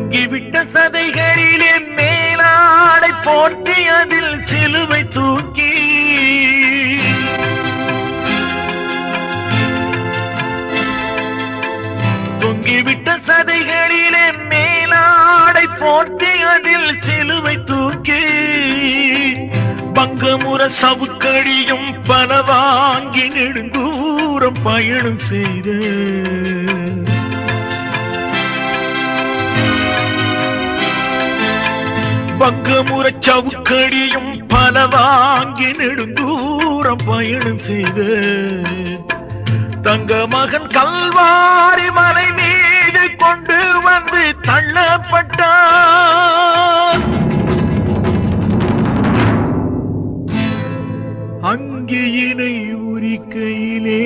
தொங்கிவிட்ட சதைகளிலே மேலாடை போர்த்தி அதில் சிலுவை தூக்கி தொங்கிவிட்ட சதைகளிலே மேலாடை போர்த்தி அதில் சிலுவை தூக்கி பங்கமுற சவுக்கடியும் பல வாங்கி நெடுந்தூரம் பயணம் செய்த பங்கமுற சவுக்கடியும் பல வாங்கி நெடுந்தூரம் பயணம் செய்த தங்க மகன் கல்வாரி மலை மீது கொண்டு வந்து தள்ளப்பட்டான் அங்கியினை உரிக்கையிலே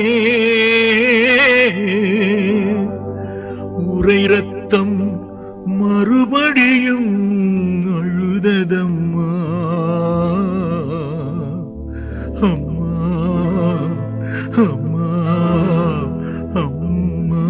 உரை ரத்தம் மறுபடியும் அழுததம்மா அம்மா அம்மா அம்மா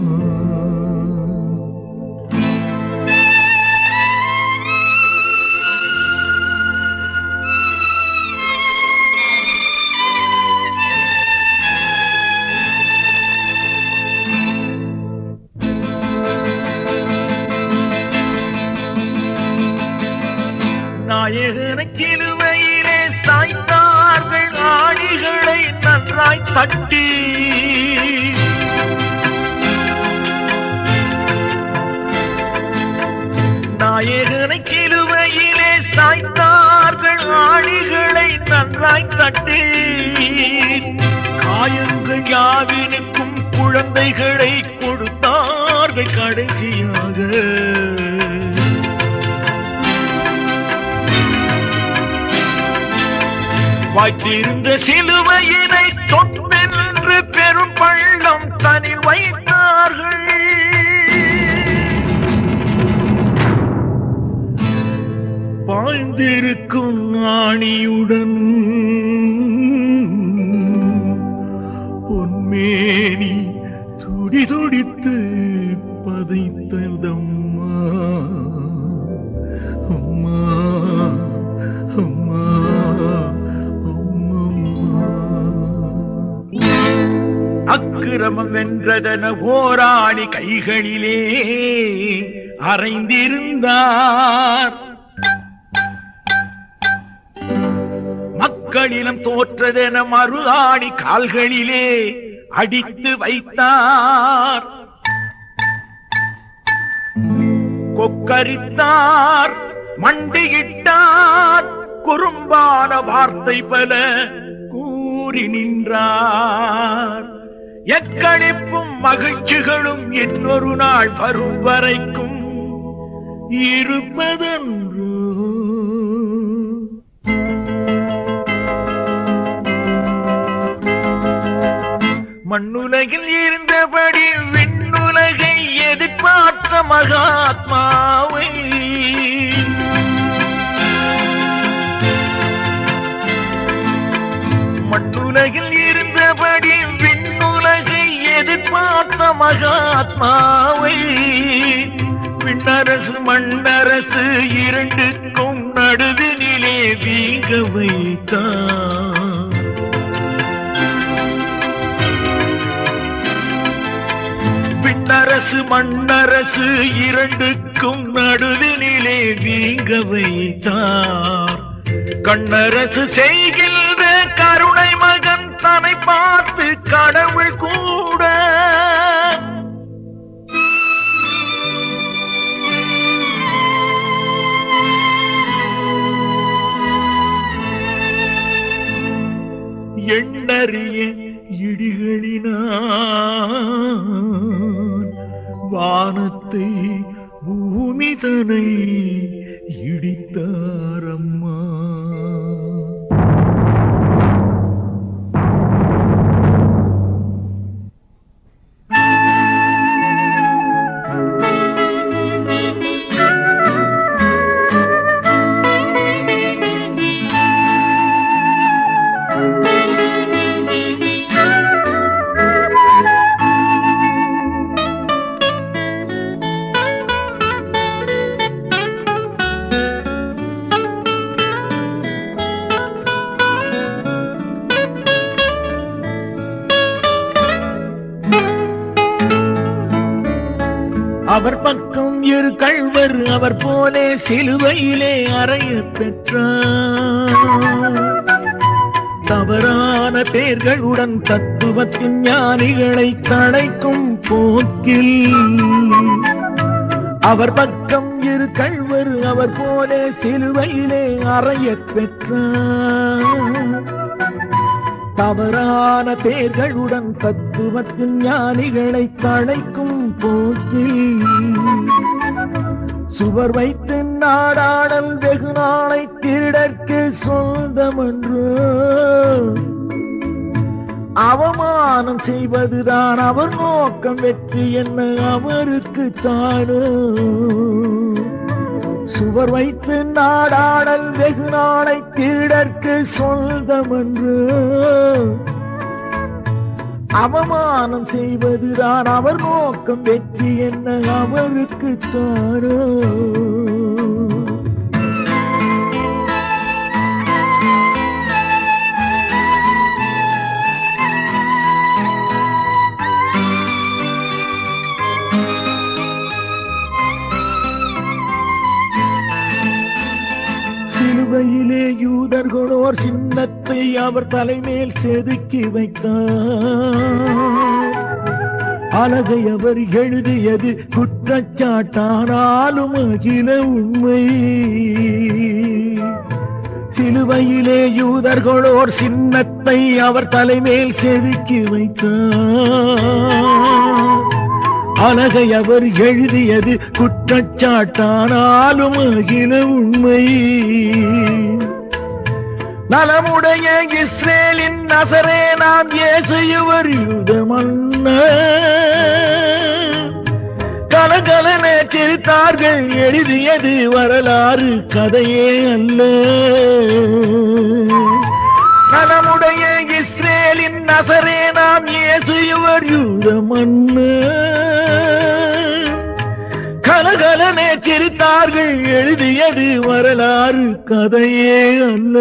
நாயகனை சிலுவையிலே சாய்த்தார்கள் ஆணிகளை நன்றாய் தட்டி நாயகனை சிலுவையிலே சாய்த்தார்கள் ஆணிகளை நன்றாய் தட்டி காயங்கள் யாவினுக்கும் குழந்தைகளை கொடுத்தார்கள் கடைசியாக வாய்த்திருந்த சிலுவையினை தொட்டென்று பெரும் பள்ளம் தனி வைத்தார்கள் பாய்ந்திருக்கும் ஆணியுடன் பொன்மேனி துடி துடித்து பதைத்ததம்மா அம்மா அம்மா அம்மம்மா அக்கிரமம் வென்றதன ஓராணி கைகளிலே அறைந்திருந்தார் மக்களிடம் தோற்றதென மறு ஆணி கால்களிலே அடித்து வைத்தார் கொக்கரித்தார் மண்டியிட்டார் குறும்பான வார்த்தை பல கூறி நின்றார் எக்களிப்பும் மகிழ்ச்சிகளும் இன்னொரு நாள் வரும் வரைக்கும் இருப்பதென்றோ மண்ணுலகில் இருந்தபடி விண்ணுலகை எதிர்பார்த்த மகாத்மாவை மண்ணுலகில் இருந்தபடி விண்ணுலகை எதிர்பார்த்த மகாத்மாவை விண்ணரசு மண்ணரசு இரண்டுக்கும் நடுவினிலே வீங்க வைத்தான் விண்ணரசு மண்ணரசு இரண்டுக்கும் நடுவினிலே வீங்க வைத்தார் கண்ணரசு செய்கின்ற கருணை மகன் தன்னை பார்த்து கடவுள் கூட எண்ணறிய இடிகளினான் வானத்தை பூமிதனை இடித்தாரம்மா அவர் பக்கம் இரு கள்வர் அவர் போலே சிலுவையிலே அறைய பெற்றார் தவறான பேர்களுடன் தத்துவத்தின் ஞானிகளை தடைக்கும் போக்கில் அவர் பக்கம் இரு கள்வர் அவர் போலே சிலுவையிலே அறைய பெற்றார் தவறான பேர்களுடன் தத்துவத்தின் ஞானிகளை தடைக்கும் போக்கில் சுவர் வைத்து நாடாடல் வெகு நாளை திருடற்கு சொந்தமன்றோ அவமானம் செய்வதுதான் அவர் நோக்கம் வெற்றி என்ன அவருக்கு தானோ சுவர் வைத்து நாடாடல் வெகு நாளை திருடற்கு சொந்தமன்றோ அவமானம் செய்வதுதான் அவர் நோக்கம் வெற்றி என்ன அவருக்கு தானோ சிலுவையிலே யூதர்களோர் சின்னத்தை அவர் தலைமேல் செதுக்கி வைத்தார் அழகை அவர் எழுதியது குற்றச்சாட்டானாலும் அகில உண்மை சிலுவையிலே யூதர்களோர் சின்னத்தை அவர் தலைமேல் செதுக்கி வைத்தார் அழகை அவர் எழுதியது குற்றச்சாட்டானாலும் அகில உண்மை நலமுடைய இஸ்ரேலின் நசரே நாம் இயேசு இவர் யூத கலகலன சிரித்தார்கள் எழுதியது வரலாறு கதையே அல்ல நலமுடைய இஸ்ரேலின் நசரே நாம் இயேசு இவர் யூத கலகலனே சிரித்தார்கள் எழுதியது வரலாறு கதையே அல்ல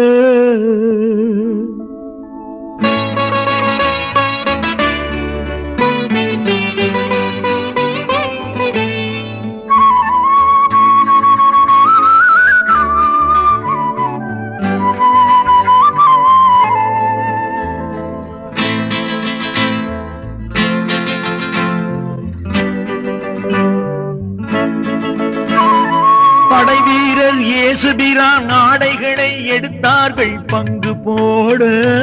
படை வீரர் இயேசுபிரான் ஆடைகளை எடுத்தார்கள் பங்கு போட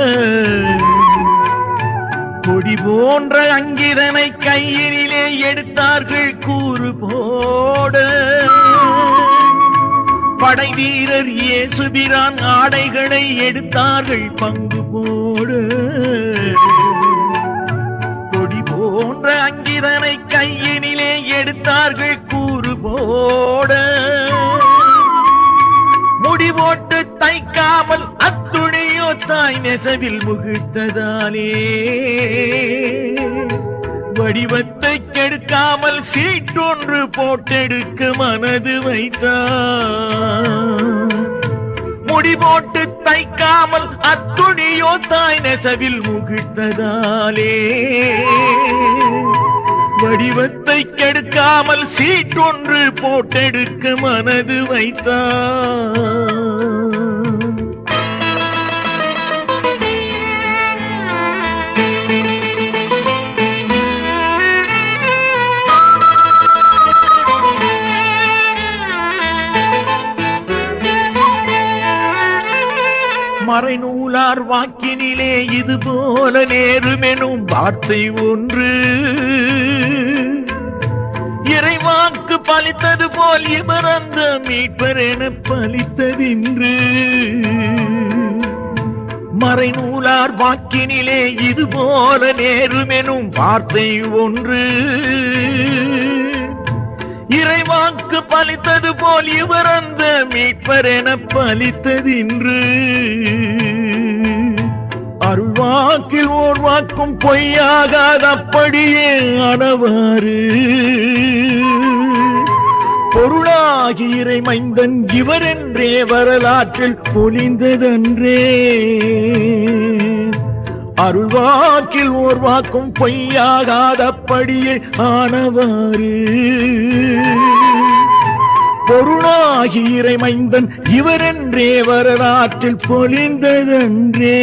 கொடி போன்ற அங்கிதனை கையினிலே எடுத்தார்கள் கூறு போட படை வீரர் இயேசுபிரான் ஆடைகளை எடுத்தார்கள் பங்கு போட கொடி போன்ற அங்கிதனை கையினிலே எடுத்தார்கள் கூறு போட முடி போட்டு தைக்காமல் அத்துணியோ தாய் நெசவில் முகிழ்த்ததாலே வடிவத்தை கெடுக்காமல் சீட்டொன்று போட்டெடுக்க மனது வைத்தார் முடி போட்டு தைக்காமல் அத்துணியோ தாய் நெசவில் முகிழ்த்ததாலே வடிவத்தை கெடுக்காமல் சீட்டொன்று போட்டெடுக்க மனது வைத்தார் மறைநூலார் வாக்கினிலே இது போல நேருமெனும் வார்த்தை ஒன்று இறைவாக்கு பலித்தது போல் இவர் அந்த மீட்பர் என பலித்ததின்று மறைநூலார் வாக்கினிலே இது போல நேருமெனும் வார்த்தை ஒன்று இறைவாக்கு பலித்தது போல் இவர் அந்த மீட்பர் என பலித்ததின்று அருள்வாக்கில் ஓர் வாக்கும் பொய்யாகாத அப்படியே ஆனவாறு பொருளாகி இறை மைந்தன் இவர் என்றே வரலாற்றில் பொலிந்ததன்றே அருள்வாக்கில் ஓர் வாக்கும் பொய்யாகாதபடியே ஆனவாறு பொருளாகி இறைமைந்தன் இவரென்றே வரலாற்றில் பொழிந்ததன்றே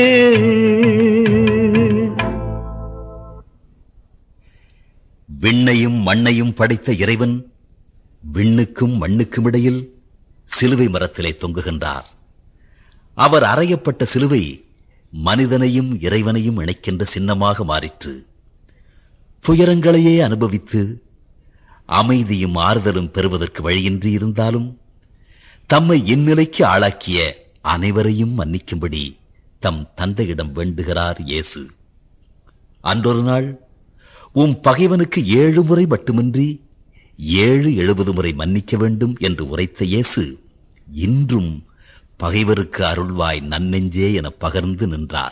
விண்ணையும் மண்ணையும் படைத்த இறைவன் விண்ணுக்கும் மண்ணுக்கும் இடையில் சிலுவை மரத்திலே தொங்குகின்றார் அவர் அறையப்பட்ட சிலுவை மனிதனையும் இறைவனையும் இணைக்கின்ற சின்னமாக மாறிற்று துயரங்களையே அனுபவித்து அமைதியும் ஆறுதலும் பெறுவதற்கு வழியின்றி இருந்தாலும் தம்மை இந்நிலைக்கு ஆளாக்கிய அனைவரையும் மன்னிக்கும்படி தம் தந்தையிடம் வேண்டுகிறார் இயேசு அன்றொரு நாள் உம் பகைவனுக்கு ஏழு முறை மட்டுமின்றி ஏழு எழுபது முறை மன்னிக்க வேண்டும் என்று உரைத்த இயேசு இன்றும் பகைவருக்கு அருள்வாய் நன்னெஞ்சே என பகர்ந்து நின்றார்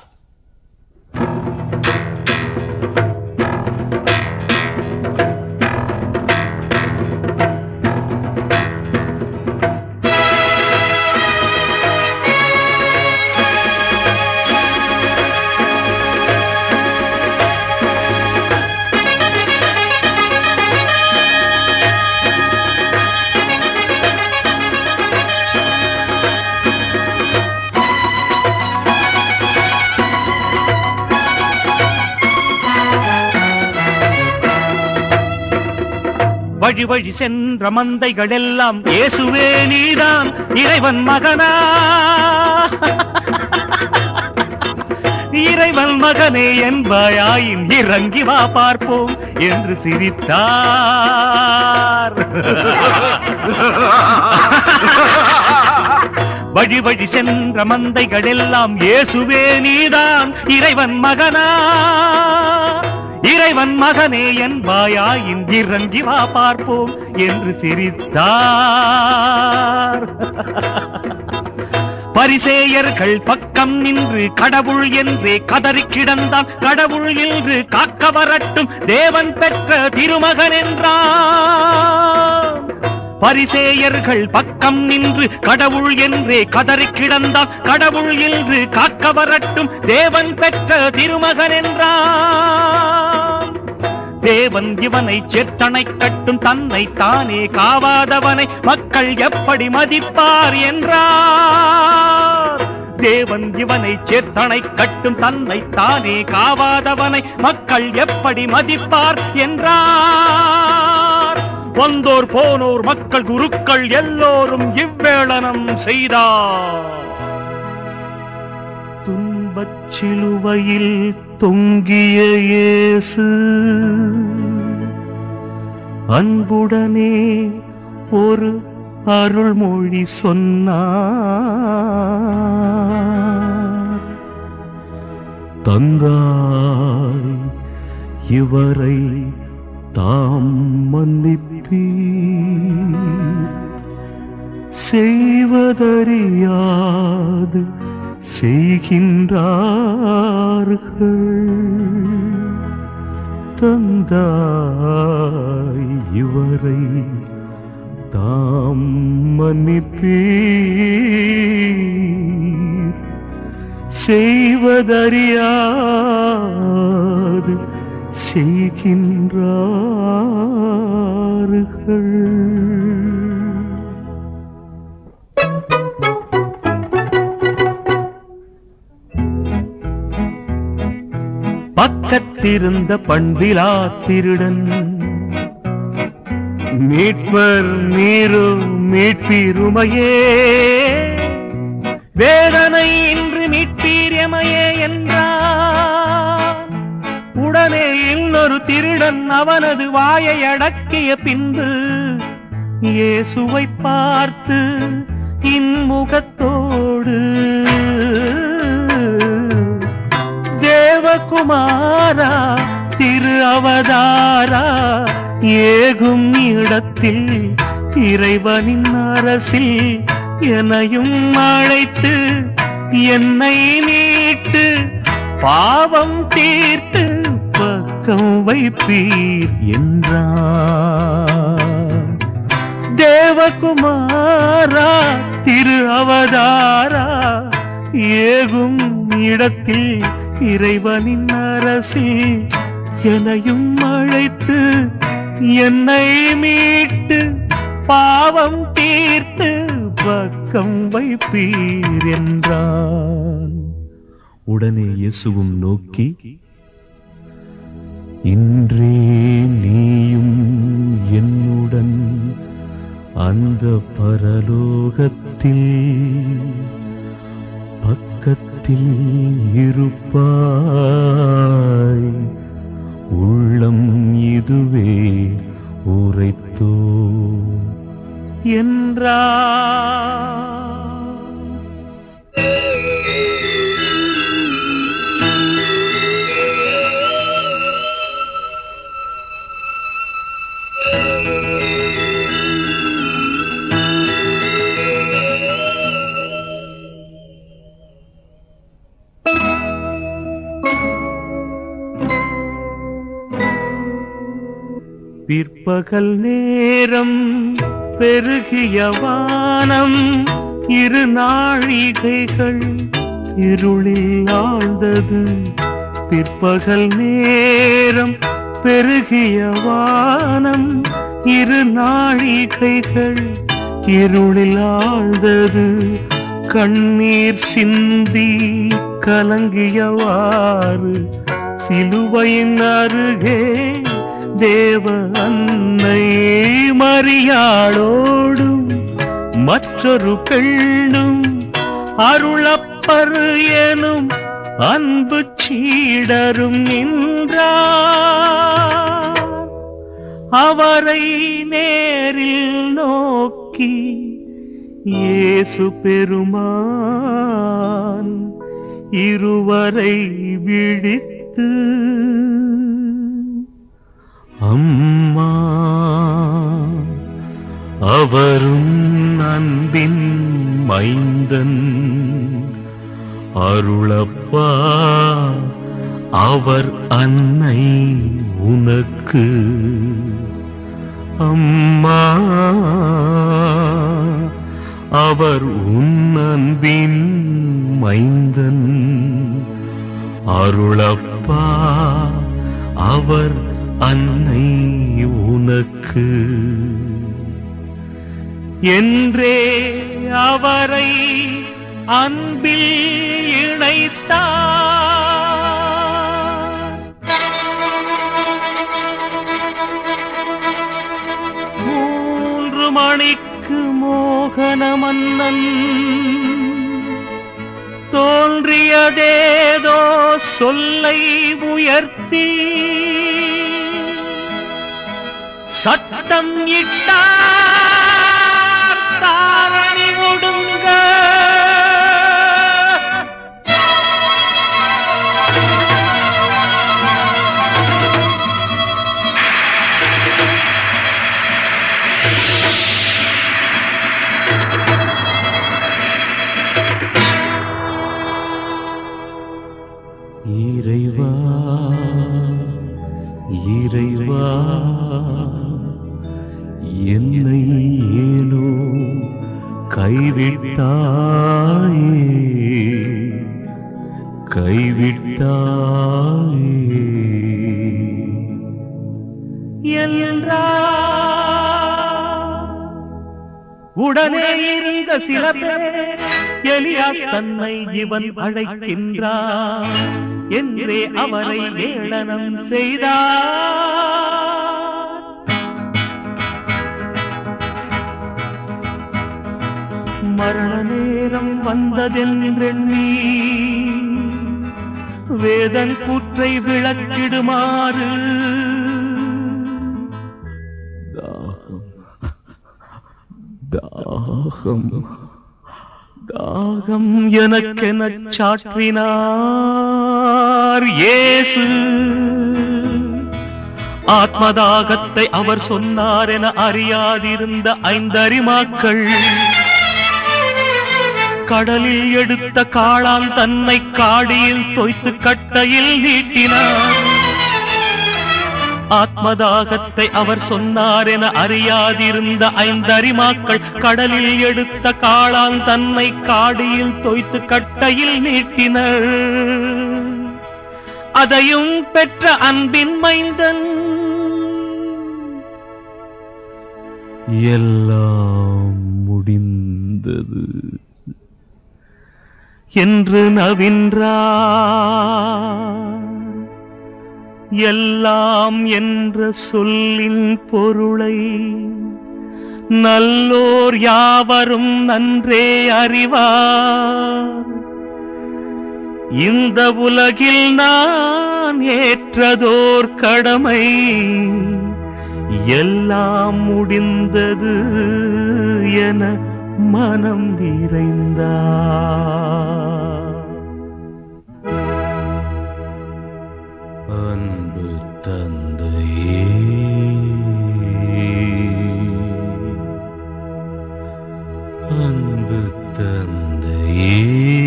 வழி வழி சென்ற மந்தைகள் எல்லாம் இயேசுவே நீதான் இறைவன் மகனா இறைவன் மகனே என்பாயாயின் இறங்கி வா பார்ப்போம் என்று சிரித்தார் வழி வழி சென்ற மந்தைகள் எல்லாம் இயேசுவே நீதான் இறைவன் மகனா இறைவன் மகனே என்பாயாயின் இறங்கி வா பார்ப்போம் என்று சிரித்தார் பரிசேயர்கள் பக்கம் நின்று கடவுள் என்றே கதறி கிடந்தான் கடவுள் என்று காக்க வரட்டும் தேவன் பெற்ற திருமகன் என்றான் பரிசேயர்கள் பக்கம் நின்று கடவுள் என்றே கதறி கிடந்தான் கடவுள் என்று காக்க வரட்டும் தேவன் பெற்ற திருமகன் என்றான் தேவன் இவனை சேத்தனை கட்டும் தன்னை தானே காவாதவனை மக்கள் எப்படி மதிப்பார் என்றார் தேவன் இவனை சேத்தனை கட்டும் தன்னை தானே காவாதவனை மக்கள் எப்படி மதிப்பார் என்றார் வந்தோர் போனோர் மக்கள் குருக்கள் எல்லோரும் இவ்வேளனம் செய்தார் துன்பச் சிலுவையில் தொங்கிய இயேசு அன்புடனே ஒரு அருள்மொழி சொன்னார் தந்தாய் இவரை தாம் மன்னிப்பீ செய்வதறியாது செய்கின்றார்கள் தந்தாய் இவரை தாம் மன்னிப்பீ செய்வதறியாது செய்கின்றார்கள் பக்கத்திருந்த பண்பிலா திருடன் மீட்பர் நீரு மீட்பீருமையே வேதனை இன்று மீட்பீரியமையே என்றார் உடனே இன்னொரு திருடன் அவனது வாயை அடக்கிய பின்பு இயேசுவை பார்த்து இன்முகத்தோடு தேவகுமாரா திரு அவதாரா ஏகும் இடத்தில் இறைவனின் அரசில் என்னையும் அழைத்து என்னை மீட்டு பாவம் தீர்த்து பக்கம் வைப்பீர் என்றார் தேவகுமாரா திரு அவதாரா ஏகும் இடத்தில் இறைவனின் அரசில் என்னையும் அழைத்து என்னை மீட்டு பாவம் தீர்த்து பக்கம் வைப்பீர் என்றான் உடனே இயேசுவும் நோக்கி இன்றே நீயும் என்னுடன் அந்த பரலோகத்தில் பக்கத்தில் இருப்பாய் உள்ளம் இதுவே உரைத்தோ என்றார் பிற்பகல் நேரம் பெருகிய வானம் இரு நாழிகைகள் இருளில் ஆழ்ந்தது பிற்பகல் நேரம் பெருகிய வானம் இரு நாழிகைகள் இருளில் ஆழ்ந்தது கண்ணீர் சிந்தி கலங்கியவாறு சிலுவையின் அருகே தேவ அன்னை மரியாளோடும் மற்றொரு பெண்ணும் அருளப்பர் எனும் அன்பு சீடரும் நின்றார் அவரை நேரில் நோக்கி இயேசு பெருமான் இருவரை விழித்து அம்மா அவரும் அன்பின் மைந்தன் அருளப்பா அவர் அன்னை உனக்கு அம்மா அவர் உன் அன்பின் மைந்தன் அருளப்பா அவர் அன்னை உனக்கு என்றே அவரை அன்பில் இணைத்தார் மூன்று மணிக்கு மோகன மன்னன் தோன்றியதேதோ சொல்லை உயர்த்தி சத்தம் இட்டார் தாரணி ஒடுங்க இறைவா இறைவா என்னை ஏனோ கைவிட்டாயே கைவிட்டாயே உடனே இருந்த சில பேர் எலியாஸ் தன்னை இவன் அழைக்கின்றான் என்றே அவரை ஏளனம் செய்தார் மரண நேரம் வந்ததென்றெண்ணி வேதன் கூற்றை விளக்கிடுமாறு தாகம் தாகம் தாகம் எனக்கென சாற்றினார் இயேசு ஆத்மதாகத்தை அவர் சொன்னார் என அறியாதிருந்த ஐந்தறிமாக்கள் கடலில் எடுத்த காளான் தன்னை காடியில் தோய்த்து கட்டையில் நீட்டினார் ஆத்மதாகத்தை அவர் சொன்னார் என அறியாதிருந்த ஐந்தறிமாக்கள் கடலில் எடுத்த காளான் தன்னை காடியில் தோய்த்து கட்டையில் நீட்டினர் அதையும் பெற்ற அன்பின் மைந்தன் எல்லாம் முடிந்தது என்று நவின்றார் எல்லாம் என்ற சொல்லின் பொருளை நல்லோர் யாவரும் நன்றே அறிவார் இந்த உலகில் நான் ஏற்றதோர் கடமை எல்லாம் முடிந்தது என மனம் நிறைந்தார் அன்பு தந்தையே அன்பு தந்தையே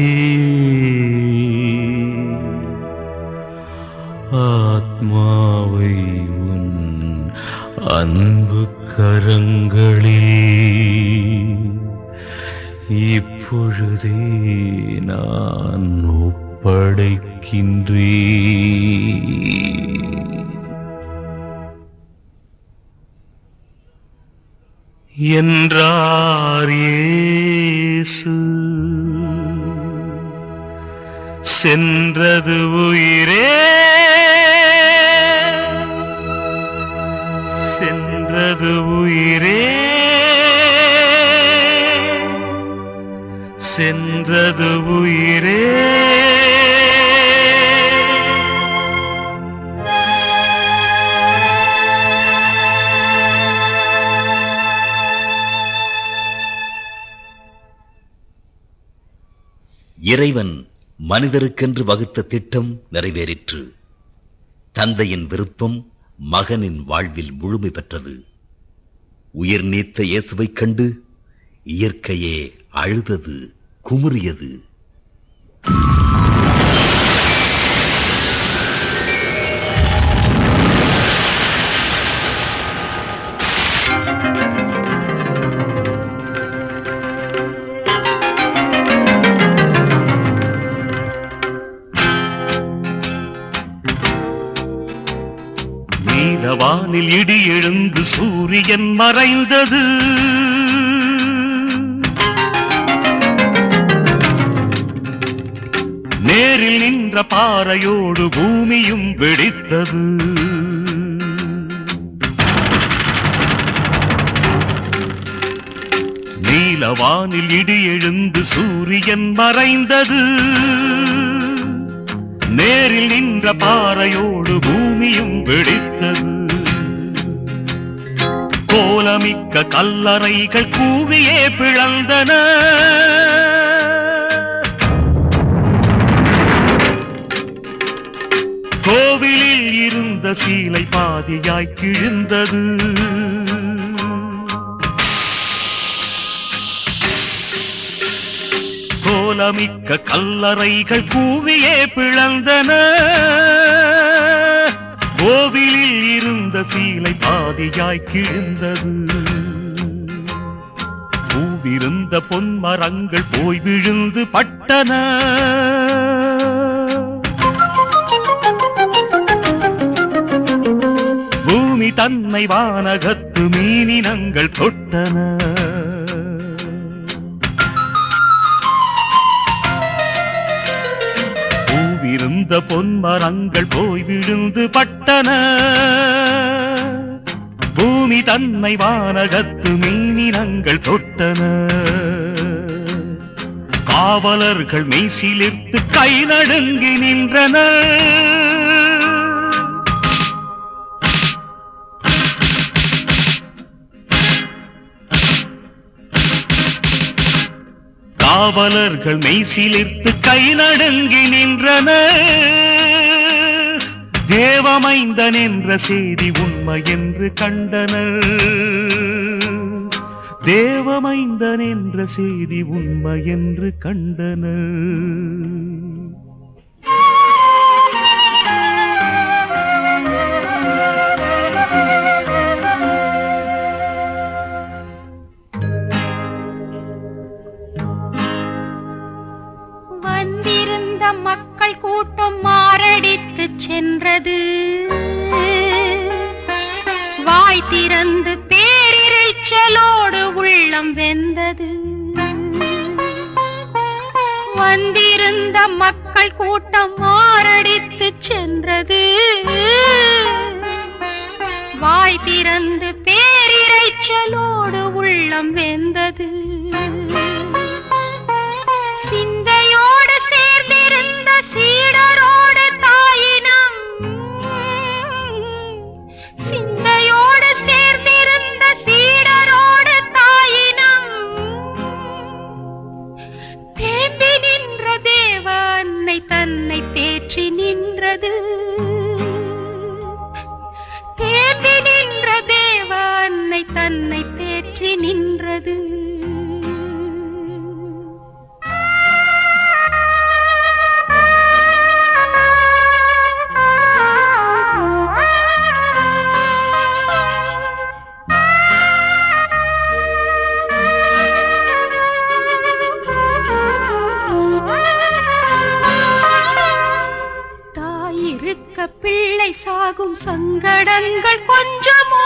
ஆத்மாவை உன் அன்பு கரங்களில் இப்பொழுதே நான் ஒப்படைக்கின்றேன் என்றார் இயேசு சென்றது உயிரே சென்றது உயிரே சென்றது உயிரே இறைவன் மனிதருக்கென்று வகுத்த திட்டம் நிறைவேறிற்று தந்தையின் விருப்பம் மகனின் வாழ்வில் முழுமை பெற்றது உயிர் நீத்த இயேசுவைக் கண்டு இயற்கையே அழுதது குமுறியது நீலவானில் இடி எழுந்து சூரியன் மறைந்தது நேரில் நின்ற பாறையோடு பூமியும் வெடித்தது நீலவானில் இடி எழுந்து சூரியன் மறைந்தது நேரில் நின்ற பாறையோடு பூமியும் வெடித்தது கோலமிக்க கல்லறைகள் கூவியே பிளந்தன கோவிலில் இருந்த சீலை பாதியாய் கிழிந்தது கோலமிக்க கல்லறைகள் கூவியே பிளந்தன கோவிலில் இருந்த சீலை பாதியாய் கிழிந்தது பூவிருந்த பொன்மரங்கள் போய் விழுந்து பட்டன பூமி தன்னை வானகத்து மீனினங்கள் தொட்டன பூவிருந்த பொன்மரங்கள் போய் விழுந்து பட்டன பூமி தன்னை வானகத்து மீனினங்கள் தொட்டன காவலர்கள் மெய்சிலிர்த்து கை நடுங்கி நின்றனர் காவலர்கள் மெய்சிலிர்த்து கை நடுங்கி நின்றனர் தேவமைந்தன் என்ற செய்தி உண்மை என்று கண்டனர் தேவமைந்தன் என்ற செய்தி உண்மை என்று கண்டனர் வந்திருந்த மக்கள் கூட்டம் மாரடித்து சென்றது வாய் திறந்து பேரிரைச்சலோடு உள்ளம் வெந்தது வந்திருந்த மக்கள் கூட்டம் மாரடித்து சென்றது வாய் திறந்து பேரிரைச்சலோடு உள்ளம் வெந்தது சிந்தையோடு சேர்ந்திருந்த சீடரோடு தாயினம் சிந்தையோடு சேர்ந்திருந்த சீடரோடு தாயினம் தேம்பி நின்ற தேவ அன்னை தன்னை தேற்றி நின்றது தேம்பி நின்ற தேவ அன்னை தன்னை தேற்றி நின்றது தாயிருக்க பிள்ளை சாகும் சங்கடங்கள் கொஞ்சமோ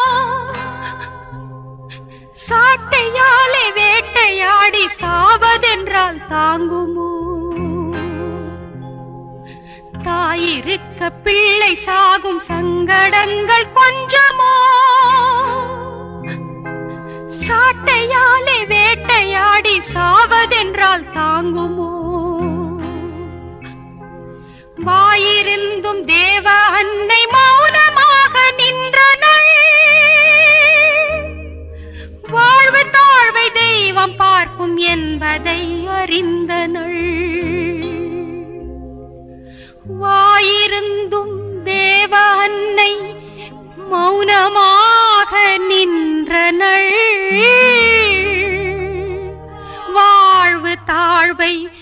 சாட்டையாலே வேட்டையாடி சாவதென்றால் தாங்குமோ தாயிருக்க பிள்ளை சாகும் சங்கடங்கள் கொஞ்சமோ சாட்டையாலே வேட்டையாடி சாவதென்றால் தாங்குமோ வாயிருந்தும் தேவ அன்னை மௌனமாக நின்றனள் வாழ்வு தாழ்வை தெய்வம் பார்க்கும் என்பதை அறிந்தனள் வாயிருந்தும் தேவ அன்னை மௌனமாக நின்றனள் வாழ்வு தாழ்வை